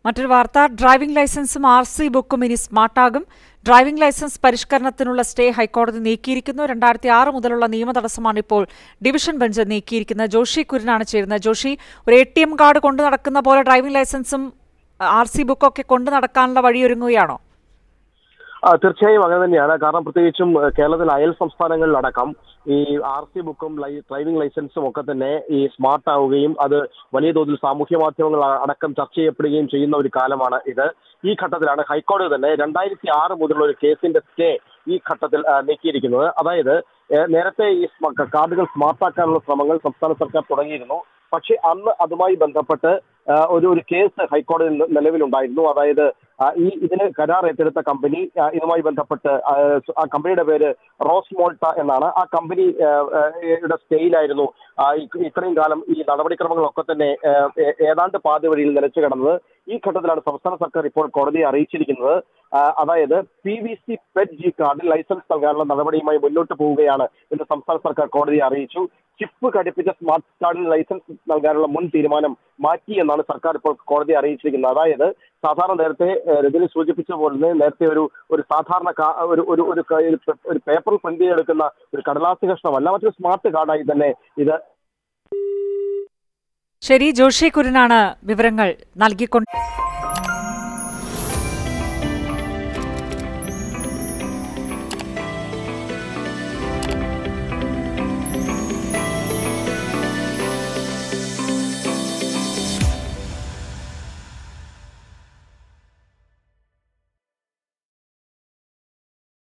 മറ്റൊരു വാർത്ത ഡ്രൈവിംഗ് ലൈസൻസും ആർ സി ബുക്കും ഇനി സ്മാർട്ടാകും ഡ്രൈവിംഗ് ലൈസൻസ് പരിഷ്കരണത്തിനുള്ള സ്റ്റേ ഹൈക്കോടതി നീക്കിയിരിക്കുന്നു രണ്ടായിരത്തി ആറ് മുതലുള്ള നിയമ തടസ്സമാണ് ഇപ്പോൾ ഡിവിഷൻ ബെഞ്ച് നീക്കിയിരിക്കുന്നത് ജോഷി കുര്യനാണ് ചേരുന്നത് ജോഷി ഒരു എ ടി എം കാർഡ് കൊണ്ടു നടക്കുന്ന പോലെ ഡ്രൈവിംഗ് ലൈസൻസും ആർ സി ബുക്കൊക്കെ കൊണ്ടു നടക്കാനുള്ള വഴിയൊരുങ്ങുകയാണോ ആ, തീർച്ചയായും അങ്ങനെ തന്നെയാണ് കാരണം പ്രത്യേകിച്ചും ഏഹ്, കേരളത്തിലെ അയൽ സംസ്ഥാനങ്ങളിലടക്കം ഈ ആർ സി ബുക്കും ലൈ- ഡ്രൈവിംഗ് ലൈസൻസും ഒക്കെ തന്നെ ഈ സ്മാർട്ട് ആവുകയും അത് വലിയ തോതിൽ സാമൂഹ്യ മാധ്യമങ്ങൾ അ- അടക്കം ചർച്ച ചെയ്യപ്പെടുകയും ചെയ്യുന്ന ഒരു കാലമാണ് ഇത് ഈ ഘട്ടത്തിലാണ് ഹൈക്കോടതി തന്നെ രണ്ടായിരത്തി ആറ് മുതലുള്ള ഒരു കേസിന്റെ സ്റ്റേ ഈ ഘട്ടത്തിൽ ആ, നീക്കിയിരിക്കുന്നത് അതായത് ഏഹ്, നേരത്തെ ഈ സ്മ- കാർഡുകൾ സ്മാർട്ടാക്കാനുള്ള ശ്രമങ്ങൾ സംസ്ഥാന സർക്കാർ തുടങ്ങിയിരുന്നു പക്ഷേ അന്ന് അതുമായി ബന്ധപ്പെട്ട് ആ, ഒരു ഒരു കേസ് ഹൈക്കോടതിയിൽ നി- നിലവിലുണ്ടായിരുന്നു അതായത് ആ, ഈ ഇതിന് കരാർ ഏറ്റെടുത്ത കമ്പനി ആ, ഇതുമായി ബന്ധപ്പെട്ട് ആ, ആ കമ്പനിയുടെ പേര് റോസ് മോൾട്ട എന്നാണ് ആ കമ്പനി ആ, ആ, യുടെ സ്റ്റേയിലായിരുന്നു ആ, ഈ- ഇത്രയും കാലം ഈ നടപടിക്രമങ്ങളൊക്കെ തന്നെ ആ, ഏ- ഏതാണ്ട് പാതി വഴിയിൽ നിലച്ചു കിടന്നത് ഈ ഘട്ടത്തിലാണ് സംസ്ഥാന സർക്കാർ ഇപ്പോൾ കോടതിയെ അറിയിച്ചിരിക്കുന്നത് ആ, അതായത് P V C PETG കാർഡിൽ ലൈസൻസ് നൽകാനുള്ള നടപടിയുമായി മുന്നോട്ട് പോവുകയാണ് എന്ന് സംസ്ഥാന സർക്കാർ കോടതിയെ അറിയിച്ചു ചിപ്പ് ഘടിപ്പിച്ച സ്മാർട്ട് കാർഡിൽ ലൈസൻസ് നൽകാനുള്ള മുൻ തീരുമാനം മാറ്റി എന്നാണ് സർക്കാർ ഇപ്പോൾ കോടതിയെ അറിയിച്ചിരിക്കുന്നത് അതായത് സാധാരണ നേരത്തെ ഏഹ്, രജനി സൂചിപ്പിച്ച പോലെ തന്നെ നേരത്തെ ഒരു ഒരു സാധാരണ കാ- ഒരു ഒരു ഒരു ക- ഒരു പേ- ഒരു പേപ്പറിൽ പ്രിന്റ് ചെയ്തെടുക്കുന്ന ഒരു കടലാസ് കഷ്ണമല്ല മറ്റൊരു സ്മാർട്ട് കാർഡായി തന്നെ ഇത് ശരി ജോഷി കുര്യനാണ് വിവരങ്ങൾ നൽകിക്കൊണ്ട്